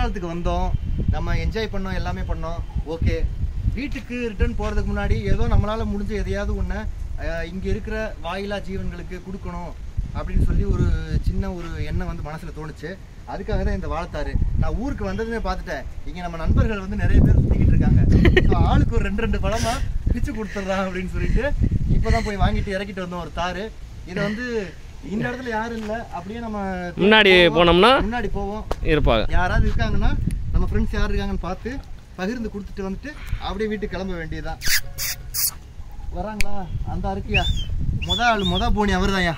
குற்றாலத்துக்கு வந்தோம் நம்ம என்ஜாய் பண்ணோம் எல்லாமே பண்ணோம் ஓகே வீட்டுக்கு ரிட்டர்ன் போகிறதுக்கு முன்னாடி ஏதோ நம்மளால் முடிஞ்ச எதையாவது ஒன்று இங்கே இருக்கிற வாயிலா ஜீவன்களுக்கு கொடுக்கணும் அப்படின்னு சொல்லி ஒரு சின்ன ஒரு எண்ணம் வந்து மனசில் தோணுச்சு அதுக்காக தான் இந்த வாழைத்தாரு நான் ஊருக்கு வந்ததுமே பார்த்துட்டேன் இங்கே நம்ம நண்பர்கள் வந்து நிறைய பேர் சுற்றிக்கிட்டு இருக்காங்க So, ஆளுக்கு ஒரு ரெண்டு ரெண்டு பழமா பிச்சு கொடுத்துட்றான் அப்படின்னு சொல்லிட்டு இப்போ தான் போய் வாங்கிட்டு இறக்கிட்டு வந்தோம் ஒரு தாரு இதை வந்து இந்த இடத்துல யாரும் இல்லை அப்படியே நம்ம முன்னாடி போனோம்னா முன்னாடி போவோம் இருப்பாங்க யாராவது இருக்காங்கன்னா நம்ம ஃப்ரெண்ட்ஸ் யார் இருக்காங்கன்னு பார்த்து பகிர்ந்து கொடுத்துட்டு வந்துட்டு அப்படியே வீட்டுக்கு கிளம்ப வேண்டியதுதான் வராங்களா அந்த இருக்கியா முத ஆள் முத போனி அவர் வா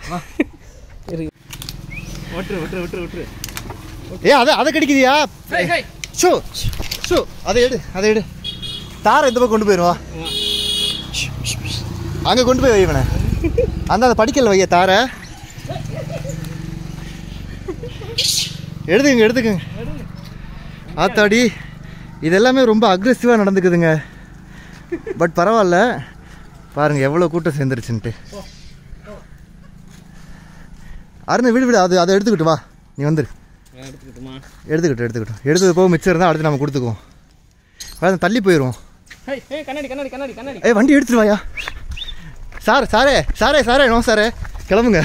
விட்டுரு விட்டுரு விட்டுரு விட்டுரு ஏ அதை அதை கடிக்குதியா ஷோ ஷோ அதை எடு அதை எடு தாரை இந்த பக்கம் கொண்டு போயிடுவா அங்கே கொண்டு போய் வைவனே அந்த அந்த படிக்கல வைய தாரை எடுத்துக்கங்க எடுத்துக்கங்க ஆத்தாடி இது எல்லாமே ரொம்ப அக்ரெசிவாக நடந்துக்குதுங்க பட் பரவாயில்ல பாருங்க எவ்வளோ கூட்டம் சேர்ந்துருச்சுன்ட்டு அருண் விடு விடு அது அதை எடுத்துக்கிட்டு வா நீ வந்துரு எடுத்துக்கிட்டுமா எடுத்துக்கிட்டு எடுத்துக்கிட்டோம் எடுத்தது போக மிச்சம் இருந்தால் அடுத்து நம்ம கொடுத்துக்குவோம் அதான் தள்ளி போயிடுவோம் ஹேய் ஹேய் கண்ணாடி கண்ணாடி கண்ணாடி கண்ணாடி ஏய் வண்டி எடுத்துட்டு வாயா சார் சாரே சாரே சாரே நோ சாரே கிளம்புங்க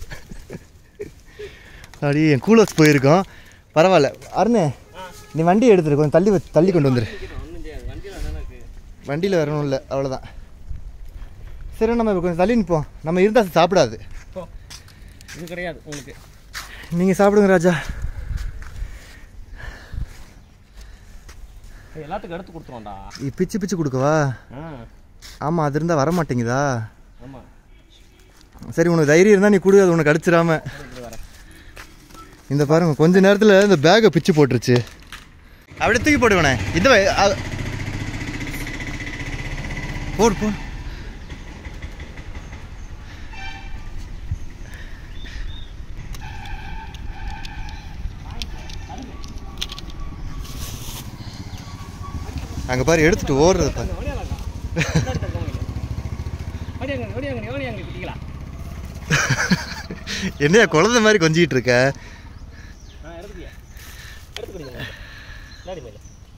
அடி என் கூலர்ஸ் போயிருக்கோம் பரவாயில்ல அருணே நீ வண்டி எடுத்துரு கொஞ்சம் தள்ளி வச்சு தள்ளி கொண்டு வந்துரு ஒன்றும் செய்யாது வண்டியில் தானே இருக்கு வண்டியில் வரணும் இல்லை அவ்வளோதான் சரி நம்ம இப்ப கொஞ்சம் தள்ளி நிற்போம் நம்ம இருந்தால் சாப்பிடாது போ இது கிடையாது உங்களுக்கு நீங்கள் சாப்பிடுங்க ராஜா ஏய், எல்லாத்துக்கும் எடுத்து கொடுத்துருவோம்டா இ- பிச்சு பிச்சு கொடுக்கவா ஆ ஆமாம் அது இருந்தால் வர மாட்டேங்குதா ஆமாம் சரி உனக்கு தைரியம் இருந்தால் நீ கொடு அது உனக்கு அடிச்சிடாம இப்படி வரேன் இந்த பாருங்க கொஞ்ச நேரத்தில் இந்த பேக்கை பிச்சு போட்டுருச்சு அப்படியே தூக்கி போடுவேனே இந்த வை- அ- போடு போ அங்க பாரு எடுத்துட்டு ஓடுறது பாரு ஓடியாங்க ஓடியாங்க ஓடியாங்க குட்டிங்களா என்னையா குழந்தை மாதிரி கொஞ்சிட்டு இருக்க ஆ எடுத்துக்கியா எடுத்து கொடுங்க டாடி மேலே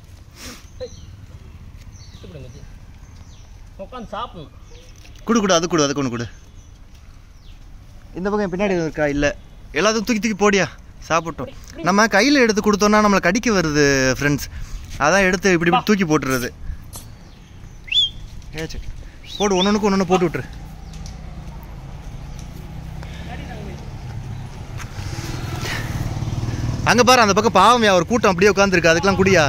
உட்காந்து சாப்பிடணும் குடு குடு அது குடு அது கொண்டு கொடு இந்த பக்கம் பின்னாடி இருக்கா இல்லை எல்லாத்தையும் தூக்கி தூக்கி போடியா சாப்பிட்டோம் நம்ம கையில் எடுத்து கொடுத்தோம்னா நம்மளை கடிக்க வருது ஃப்ரெண்ட்ஸ் அதான் எடுத்து இப்படி இப்படி தூக்கி போட்டுறது ஏச்சு போடு ஒன்று ஒன்றுக்கு ஒன்று போட்டு விட்டுரு அங்கே பாரு அந்த பக்கம் பாவம்யா ஒரு கூட்டம் அப்படியே உட்காந்துருக்கு அதுக்கெல்லாம் குடியா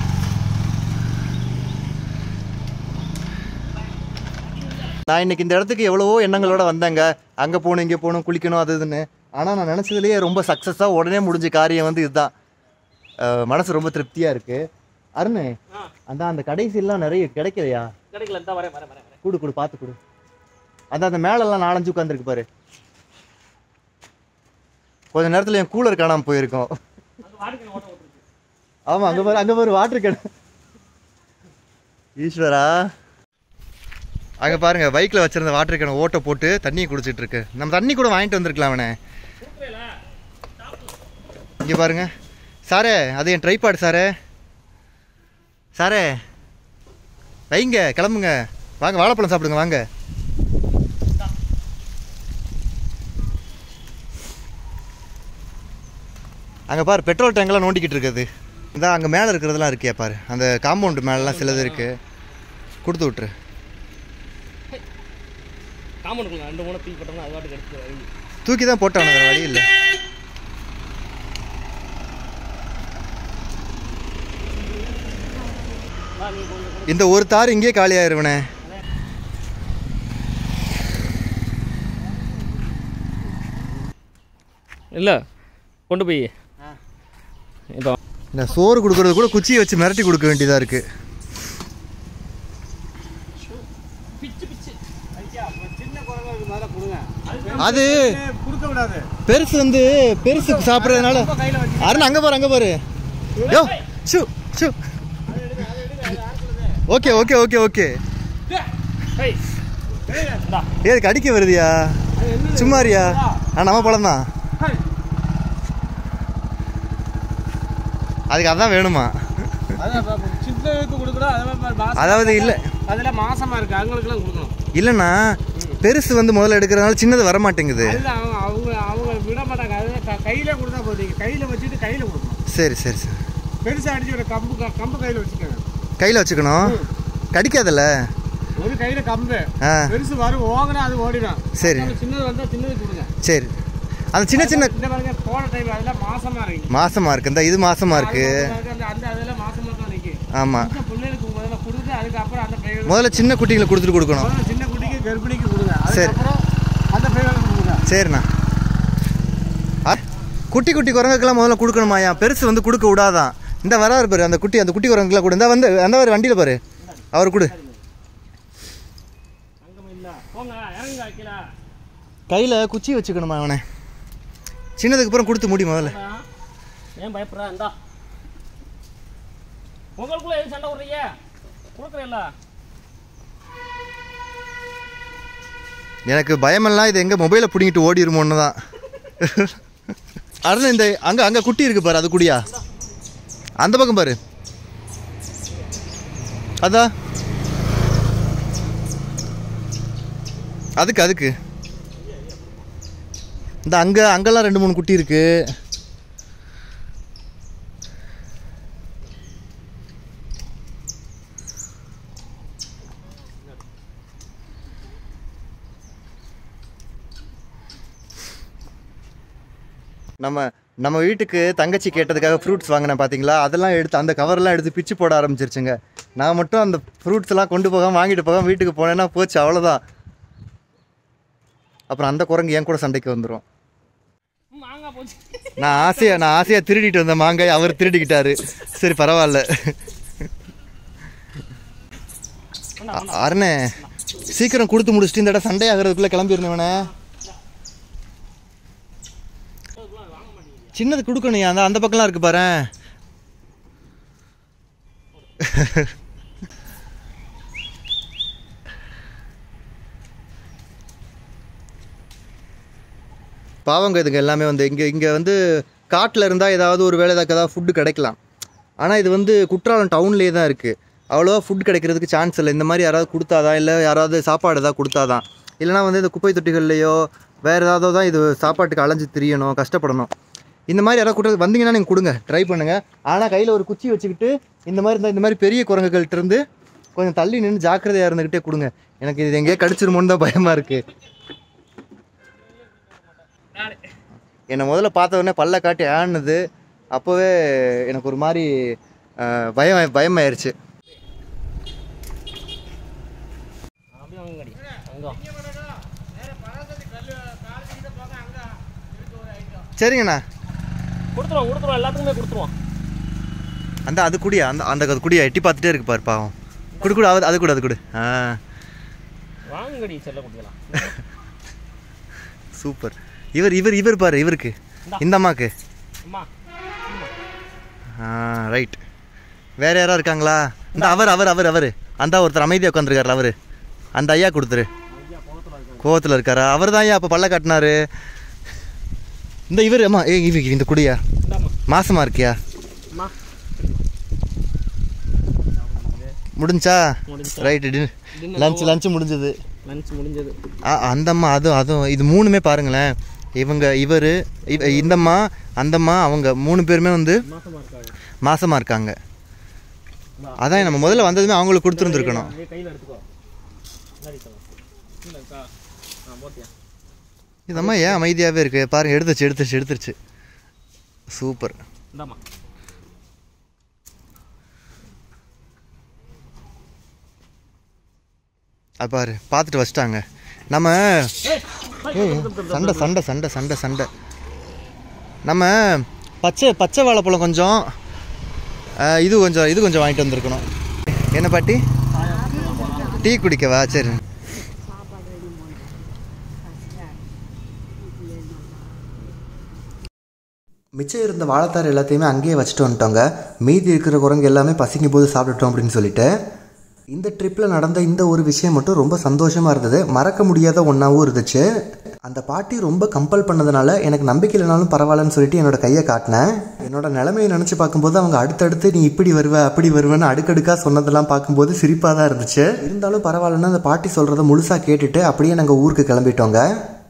நான் இன்னைக்கு இந்த இடத்துக்கு எவ்வளவோ எண்ணங்களோட வந்தேங்க அங்கே போகணும் இங்கே போகணும் குளிக்கணும் அது இதுன்னு ஆனால் நான் நினச்சதுலேயே ரொம்ப சக்ஸஸாக உடனே முடிஞ்ச காரியம் வந்து இதுதான் அஹ் மனசு ரொம்ப திருப்தியாக இருக்குது அருண் அந்த அந்த கடைசியெல்லாம் நிறைய கிடைக்கலையா கிடைக்கல தான் வரேன் வரேன் வரேன் வரேன் கூடு கூடு பார்த்து கொடு அந்த அந்த மேலெல்லாம் நாலஞ்சு உட்காந்துருக்கு பாரு கொஞ்ச நேரத்தில் என் கூலர் காணாமல் போயிருக்கோம் அது வாடிக்கணும் ஓட்ட ஓட்டுருக்கு ஆமாம் அங்கே பாரு அங்கே பாரு வாட்டர் கேன் ஈஸ்வரா அங்கே பாருங்க பைக்கில் வச்சிருந்த வாட்டர் கேனை ஓட்டை போட்டு தண்ணியை குடிச்சிட்டு இருக்கு நம்ம தண்ணி கூட வாங்கிட்டு வந்திருக்கலாம் அவனே இங்கே பாருங்க சாரே அது என் ட்ரைபாட் சாரே சாரே வைங்க கிளம்புங்க வாங்க வாழைப்பழம் சாப்பிடுங்க வாங்க அங்கே பாரு பெட்ரோல் டேங்கெல்லாம் நோண்டிக்கிட்டு இருக்குது இந்த அங்கே மேலே இருக்கிறதெல்லாம் இருக்கியா பாரு அந்த காம்பவுண்டு மேலெலாம் சிலது இருக்குது கொடுத்து விட்ரு காமனுக்குள்ள ரெண்டு மூணு தூக்கி போட்டோம்னா அது வாட்டுக்கு எடுத்து வை. தூக்கி தான் போட்டானு வேறு வழி இல்லை வா, நீ கொஞ்சம் இந்த ஒரு தார் இங்கேயே காலியாயிருவனே இல்லை கொண்டு போய் இப்போ இந்த சோறு கொடுக்கறது கூட குச்சியை வச்சு மிரட்டி கொடுக்க வேண்டியதாக இருக்குது பிச்சு பிச்சு அது கொடுக்க விடாது பெருசு வந்து பெருசு சாப்பிட்றதுனால அருண் அங்கே பாரு அங்கே பாரு யோ ஷூ ஷூ okay okay okay okay hey இந்தா ஏது கடிக்க வருதியா சும்மாரியா ஆ நம்ம பழம் தான் அதுக்கு அதான் வேணுமா அதான் இப்ப சின்னதுக்கு கொடுக்குறோம் அதே மாதிரி மாசம் அதாவது இல்லை அதில் மாசமா இருக்கு அவங்களுக்குலாம் கொடுக்கணும் இல்லைண்ணா பெருசு வந்து முதல்ல எடுக்கிறதுனால சின்னது வர மாட்டேங்குது அதுதான் அவங்க அவங்க அவங்க விட மாட்டாங்க அது க- கையில கொடுத்தா போதும் கையில வச்சுட்டு கையில கொடுக்கணும் சரி சரி சரி பெருசா அடிச்சு ஒரு கம்பு க- கம்பு கையில வச்சுக்கோங்க கையில் வச்சுக்கணும் கடிக்காதுல்ல ஒரு கையில கம்பு ஆ பெருசு வரும் ஓங்கினா அது ஓடிடும் சரி அப்புறம் சின்னது வந்தா சின்னது கொடுங்க சரி அந்த சின்ன சின்ன இந்த பாருங்க போன டைம் அதெல்லாம் மாசமா இருக்கு மாசமா இருக்கு இந்த இது மாசமா இருக்கு அந்த அந்த அதெல்லாம் மாசமா தான் நிற்கும் ஆமா கொஞ்சம் பிள்ளைகளுக்கு முதல்ல கொடுத்து அதுக்கப்புறம் அந்த பையன் முதல்ல சின்ன குட்டிகளை கொடுத்துட்டு கொடுக்கணும் முதல்ல சின்ன குட்டிக்கு கர்ப்பிணிக்கு கொடுங்க சரி. அதுக்கப்புறம் அந்த பையனுக்கு கொடுங்க சரிண்ணா ஆ, குட்டி குட்டி குரங்குக்கெல்லாம் முதல்ல கொடுக்கணுமாயா பெருசு வந்து கொடுக்க விடாதான் இந்த வராரு பாரு அந்த குட்டி அந்த குட்டி குரங்குக்கெல்லாம் கொடு இந்த வந்து அந்த ஒரு வண்டியில் பாரு அவர் கொடு அங்கமா இல்ல போங்க இறங்க வைக்கல கையில் குச்சி வச்சுக்கணுமா அவனை சின்னதுக்கு அப்புறம் கொடுத்து முடி முதல்ல ஏன் பயப்படுறா இந்தா உங்களுக்குள்ள எது சண்டை விடுறீங்க கொடுக்குறேன்ல எனக்கு பயமெல்லாம் இது எங்கே மொபைலை பிடிங்கிட்டு ஓடிருமோன்னு தான் அருண் இந்த அங்கே அங்கே குட்டி இருக்கு பாரு அது குடியா அந்த பக்கம் பாரு அதான் அதுக்கு அதுக்கு இந்த அங்கே அங்கெல்லாம் ரெண்டு மூணு குட்டி இருக்கு நம்ம நம்ம வீட்டுக்கு தங்கச்சி கேட்டதுக்காக ஃப்ரூட்ஸ் வாங்கினேன் பார்த்தீங்களா அதெல்லாம் எடுத்து அந்த கவர்லாம் எடுத்து பிச்சு போட ஆரம்பிச்சிருச்சுங்க நான் மட்டும் அந்த ஃப்ரூட்ஸ் எல்லாம் கொண்டு போகாம வாங்கிட்டு போகாம வீட்டுக்கு போனேன்னா போச்சு அவ்வளோதான் அப்புறம் அந்த குரங்கு என் கூட சண்டைக்கு வந்துடும் மாங்காய் போச்சு நான் ஆசையா நான் ஆசையா திருடிட்டு வந்த மாங்காய் அவர் திருடிக்கிட்டாரு சரி பரவாயில்ல அ- அருணே சீக்கிரம் கொடுத்து முடிச்சுட்டு இந்த இடம் சண்டை ஆகிறதுக்குள்ள கிளம்பிருந்தவனே சின்னது கொடுக்கணும் அந்த அந்த பக்கம்லாம் இருக்கு பாரு பாவங்க இதுங்க எல்லாமே வந்து இங்கே இங்கே வந்து காட்டில் இருந்தால் ஏதாவது ஒரு வேலை ஏதாவது ஃபுட்டு கிடைக்கலாம் ஆனால் இது வந்து குற்றாலம் டவுன்லேயே தான் இருக்குது அவ்வளோவா ஃபுட் கிடைக்கிறதுக்கு சான்ஸ் இல்லை இந்த மாதிரி யாராவது கொடுத்தாதான் இல்லை யாராவது சாப்பாடு ஏதாவது கொடுத்தாதான் இல்லைனா வந்து இந்த குப்பை தொட்டிகள்லையோ வேறு ஏதாவது தான் இது சாப்பாட்டுக்கு அலைஞ்சு திரியணும் கஷ்டப்படணும் இந்த மாதிரி யாராவது கொடுத்து வந்தீங்கன்னா நீங்கள் கொடுங்க ட்ரை பண்ணுங்கள் ஆனால் கையில் ஒரு குச்சி வச்சுக்கிட்டு இந்த மாதிரி இருந்தால் இந்த மாதிரி பெரிய குரங்குகள்ட்ட இருந்து கொஞ்சம் தள்ளி நின்று ஜாக்கிரதையாக இருந்துக்கிட்டே கொடுங்க எனக்கு இது எங்கேயே கடிச்சிருமோன்னு தான் பயமாக இருக்குது என்னை முதல்ல பார்த்த உடனே பல்ல காட்டி ஆணுது அப்போவே எனக்கு ஒரு மாதிரி அஹ், பயம் பயமாயிருச்சு அப்படியே வாங்கடி அங்கே சரிங்கண்ணா கொடுத்துருவோம் கொடுத்துருவோம் எல்லாத்துக்குமே கொடுத்துருவோம் அந்த அது குடியா அந்த அந்த அது குடியா எட்டி பார்த்துட்டே இருக்கு பாரு பாவம் குடு குடு அது அது கூட அது கொடு ஆ வாங்கடி செல்ல குட்டிக்கலாம் சூப்பர் இவர் இவர் இவர் பாரு இவருக்கு இந்த அம்மாக்கு அம்மா ஆ ரைட் வேற யாரா இருக்காங்களா இந்த அவர் அவர் அவர் அவர் அந்த ஒருத்தர் அமைதியாக உட்காந்துருக்காரு அவர் அந்த ஐயா கொடுத்துரு கோவத்தில் இருக்காரா அவர் தான் ஐயா அப்போ பல்ல காட்டினாரு இந்த இவர் அம்மா ஏ இவ இந்த குடியா இந்தாம்மா மாசமா இருக்கியா அம்மா முடிஞ்சா முடிஞ்சா. ரைட்டு லஞ்ச் லஞ்ச் முடிஞ்சது லஞ்ச் முடிஞ்சது ஆ அந்தம்மா அதுவும் அதுவும் இது மூணுமே பாருங்களேன் இவங்க இவர் இந்தம்மா அந்தம்மா அவங்க மூணு பேருமே வந்து மாசமா இருக்காங்க மாசமா இருக்காங்க அதான் நம்ம முதல்ல வந்ததுமே அவங்களுக்கு கொடுத்துருந்துருக்கணும் அப்படியே கையில் எடுத்துக்கோ இந்தாடி தவா. கீழே இருக்கா ஆ போட்டியா இதம்மா ஏன் அமைதியாகவே இருக்கு பாருங்க எடுத்துச்சு எடுத்துச்சு எடுத்துருச்சு சூப்பர் இந்தாம்மா அது பாரு பார்த்துட்டு வச்சிட்டாங்க நம்ம ஏய், சண்டை சண்டை சண்டை சண்டை சண்டை நம்ம பச்சை பச்சை வாழைப்பழம் கொஞ்சம் ஆ, இது கொஞ்சம் இது கொஞ்சம் வாங்கிட்டு வந்திருக்கணும் என்ன பாட்டி டீ குடிக்கவா சரி மிச்சம் இருந்த வாழைத்தார் எல்லாத்தையுமே அங்கேயே வச்சுட்டு வந்துட்டோங்க மீதி இருக்கிற குரங்கு எல்லாமே பசிக்கும் போது சாப்பிட்டுட்டோம் அப்படின்னு சொல்லிட்டு இந்த ட்ரிப்பில் நடந்த இந்த ஒரு விஷயம் மட்டும் ரொம்ப சந்தோஷமாக இருந்தது மறக்க முடியாத ஒன்றாவும் இருந்துச்சு அந்த பாட்டி ரொம்ப கம்பல் பண்ணதுனால எனக்கு நம்பிக்கை இல்லைனாலும் பரவாயில்லன்னு சொல்லிட்டு என்னோட கையை காட்டினேன் என்னோட நிலைமையை நினச்சி பார்க்கும்போது அவங்க அடுத்தடுத்து நீ இப்படி வருவ அப்படி வருவேன்னு அடுக்கடுக்காக சொன்னதெல்லாம் பார்க்கும்போது சிரிப்பாக தான் இருந்துச்சு இருந்தாலும் பரவாயில்லன்னு அந்த பாட்டி சொல்கிறத முழுசாக கேட்டுட்டு அப்படியே நாங்கள் ஊருக்கு கிளம்பிட்டோங்க